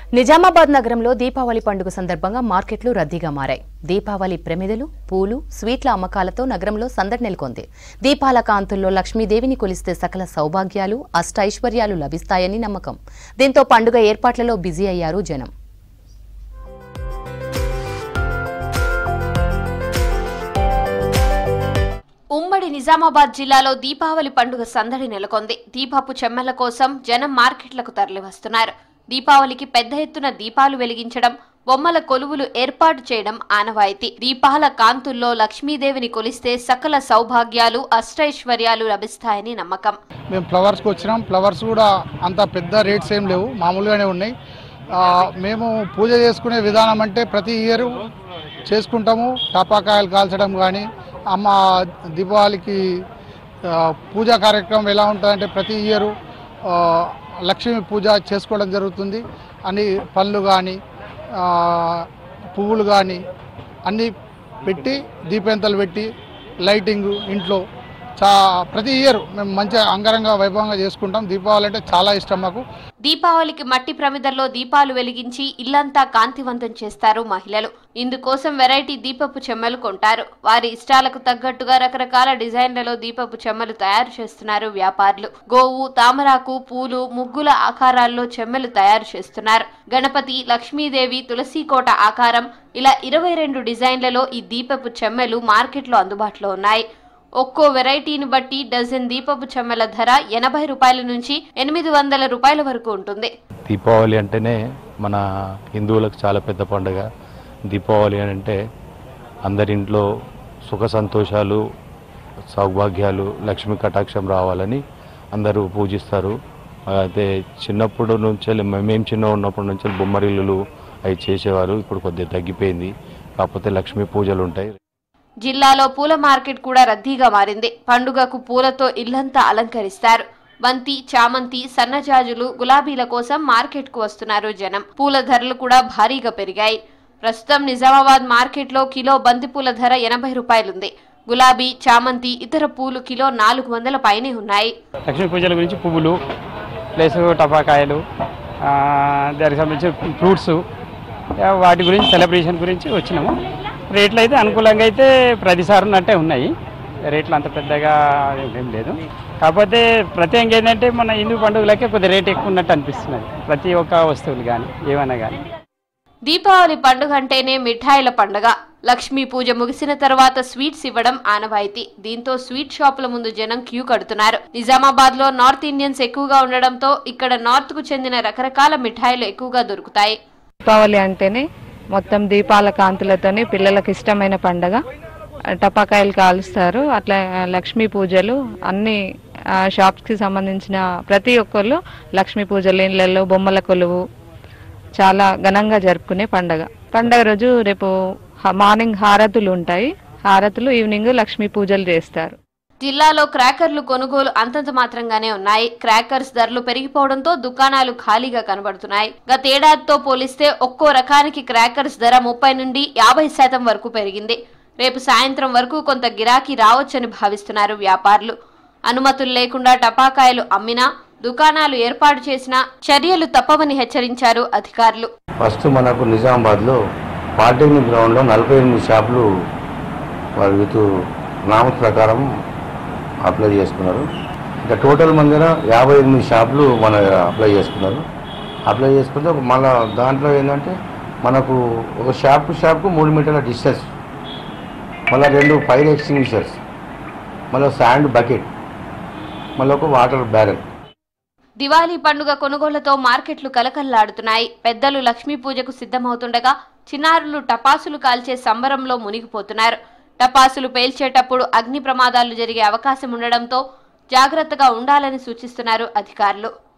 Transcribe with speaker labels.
Speaker 1: నిజామాబాద్ నగరంలో దీపావళి పండుగ సందర్భంగా మార్కెట్లు రద్దీగా మారాయి దీపావళి ప్రమిదలు పూలు స్వీట్ల అమ్మకాలతో నగరంలో సందడి నెలకొంది దీపాల కాంతుల్లో లక్ష్మీదేవిని కొలిస్తే సకల సౌభాగ్యాలు అష్టైశ్వర్యాలు లభిస్తాయని నమ్మకం దీంతో పండుగ ఏర్పాట్లలో బిజీ అయ్యారు జనం
Speaker 2: ఉమ్మడి నిజామాబాద్ జిల్లాలో దీపావళి పండుగ సందడి నెలకొంది దీపపు చెమ్మల కోసం జనం మార్కెట్లకు తరలివస్తున్నారు దీపావళికి పెద్ద ఎత్తున దీపాలు వెలిగించడం బొమ్మల కొలువులు ఏర్పాటు చేయడం ఆనవాయితీ దీపాల కాంతుల్లో లక్ష్మీదేవిని కొలిస్తే సకల సౌభాగ్యాలు అష్టైశ్వర్యాలు లభిస్తాయని నమ్మకం
Speaker 3: మేము ఫ్లవర్స్కి వచ్చినాం ఫ్లవర్స్ కూడా అంత పెద్ద రేట్స్ ఏం లేవు మామూలుగానే ఉన్నాయి ఆ, మేము పూజ చేసుకునే విధానం అంటే ప్రతి ఇయర్ చేసుకుంటాము టపాకాయలు కాల్చడం కానీ అమ్మ దీపావళికి ఆ, పూజా కార్యక్రమం ఎలా ఉంటుందంటే ప్రతి ఇయరు లక్ష్మీ పూజ చేసుకోవడం జరుగుతుంది అన్ని పళ్ళు కానీ పువ్వులు కానీ అన్నీ పెట్టి దీపెంతలు పెట్టి లైటింగ్ ఇంట్లో చా ప్రతి ఇయర్ మేము మంచిగా అంగరంగ వైభవంగా చేసుకుంటాం దీపావళి అంటే చాలా ఇష్టం మాకు
Speaker 2: దీపావళికి మట్టి ప్రమిదల్లో దీపాలు వెలిగించి ఇల్లంతా కాంతివంతం చేస్తారు మహిళలు ఇందుకోసం వెరైటీ దీపపు చెమ్మలు కొంటారు వారి ఇష్టాలకు తగ్గట్టుగా రకరకాల డిజైన్లలో దీపపు చెమ్మలు తయారు చేస్తున్నారు వ్యాపారులు గోవు తామరాకు పూలు ముగ్గుల ఆకారాల్లో చెమ్మలు తయారు చేస్తున్నారు గణపతి లక్ష్మీదేవి తులసీకోట ఆకారం ఇలా ఇరవై రెండు డిజైన్లలో ఈ దీపపు చెమ్మలు మార్కెట్లో అందుబాటులో ఉన్నాయి ఒక్కో వెరైటీని బట్టి డజన్ దీపపు చెమ్మల ధర ఎనభై రూపాయల నుంచి ఎనిమిది వందల రూపాయల వరకు ఉంటుంది
Speaker 4: దీపావళి అంటేనే మన హిందువులకు చాలా పెద్ద పండుగ దీపావళి అని అంటే అందరింట్లో సుఖ సంతోషాలు సౌభాగ్యాలు లక్ష్మీ కటాక్షం రావాలని అందరూ పూజిస్తారు అయితే చిన్నప్పుడు నుంచి మేము చిన్న ఉన్నప్పటి నుంచి బొమ్మరిల్లులు అవి చేసేవారు ఇప్పుడు కొద్దిగా తగ్గిపోయింది కాకపోతే లక్ష్మీ పూజలు ఉంటాయి
Speaker 2: జిల్లాలో పూల మార్కెట్ కూడా రద్దీగా మారింది పండుగకు పూలతో ఇల్లంతా అలంకరిస్తారు బంతి చామంతి సన్నజాజులు గులాబీల కోసం మార్కెట్కు వస్తున్నారు జనం పూల ధరలు కూడా భారీగా పెరిగాయి ప్రస్తుతం నిజామాబాద్ మార్కెట్లో కిలో బంతి పూల ధర ఎనభై రూపాయలుంది గులాబీ చామంతి ఇతర పూలు కిలో నాలుగు వందల పైనే ఉన్నాయి
Speaker 5: లక్ష్మీ పూజల గురించి పువ్వులు ప్లస్ టపాకాయలు ఆ, దానికి సంబంధించిన ఫ్రూట్స్ ఆ, వాటి గురించి సెలబ్రేషన్ గురించి వచ్చినాము రేట్లు అయితే అనుకూలంగా అయితే ప్రతిసారి ఉన్నట్టే ఉన్నాయి రేట్లు అంత పెద్దగా ఏం లేదు కాకపోతే ప్రత్యేకంగా ఏంటంటే మన హిందూ పండుగలకే కొద్దిగా రేట్ ఎక్కువ ఉన్నట్టు అనిపిస్తున్నది ప్రతి ఒక్క వస్తువులు కానీ ఏమైనా కానీ
Speaker 2: దీపావళి పండుగ అంటేనే మిఠాయిల పండుగ లక్ష్మీ పూజ ముగిసిన తర్వాత స్వీట్స్ ఇవ్వడం ఆనవాయితీ దీంతో స్వీట్ షాపుల ముందు జనం క్యూ కడుతున్నారు నిజామాబాద్ లో నార్త్ ఇండియన్స్ ఎక్కువగా ఉండడంతో ఇక్కడ నార్త్ కు చెందిన రకరకాల మిఠాయిలు ఎక్కువగా దొరుకుతాయి
Speaker 6: దీపావళి అంటేనే మొత్తం దీపాల కాంతులతోని పిల్లలకు ఇష్టమైన పండగ టపాకాయలు కాలుస్తారు అట్లా లక్ష్మీ పూజలు అన్ని ఆ, షాప్స్కి సంబంధించిన ప్రతి ఒక్కళ్ళు లక్ష్మీ పూజలు ఇళ్ళల్లో బొమ్మల కొలువు చాలా ఘనంగా జరుపుకునే పండగ పండగ రోజు రేపు హ- మార్నింగ్ హారతులు ఉంటాయి హారతులు ఈవినింగ్ లక్ష్మీ పూజలు చేస్తారు
Speaker 2: జిల్లాలో క్రాకర్లు కొనుగోలు అంతంత మాత్రంగానే ఉన్నాయి క్రాకర్స్ ధరలు పెరిగిపోవడంతో దుకాణాలు ఖాళీగా కనబడుతున్నాయి గతేడాదితో పోలిస్తే ఒక్కో రకానికి క్రాకర్స్ ధర ముప్పై నుండి యాభై శాతం వరకు పెరిగింది రేపు సాయంత్రం వరకు కొంత గిరాకీ రావచ్చని భావిస్తున్నారు వ్యాపారులు అనుమతులు లేకుండా టపాకాయలు అమ్మినా దుకాణాలు ఏర్పాటు చేసినా చర్యలు తప్పవని హెచ్చరించారు అధికారులు
Speaker 7: ఫస్ట్ మనకు నిజామాబాద్లో పాలిటెక్నిక్ గ్రౌండ్లో నలభై ఎనిమిది షాపులు వారి విత్ నామస్ ప్రకారం అప్లై చేసుకున్నారు ఇంకా టోటల్ మందిన యాభై ఎనిమిది షాపులు మన అప్లై చేసుకున్నారు అప్లై చేసుకుంటే మళ్ళీ దాంట్లో ఏంటంటే మనకు ఒక షాప్ షాప్కు మూడు మీటర్ల డిస్టెన్స్ మళ్ళీ రెండు ఫైర్ ఎక్స్టింగ్విషర్స్ మళ్ళీ శాండ్ బకెట్ మళ్ళీ ఒక వాటర్ బ్యారెల్
Speaker 2: దివాళీ పండుగ కొనుగోళ్లతో మార్కెట్లు కలకల్లాడుతున్నాయి పెద్దలు లక్ష్మీ పూజకు సిద్ధమవుతుండగా చిన్నారులు టపాసులు కాల్చే సంబరంలో మునిగిపోతున్నారు టపాసులు పేల్చేటప్పుడు అగ్ని ప్రమాదాలు జరిగే అవకాశం ఉండడంతో జాగ్రత్తగా ఉండాలని సూచిస్తున్నారు అధికారులు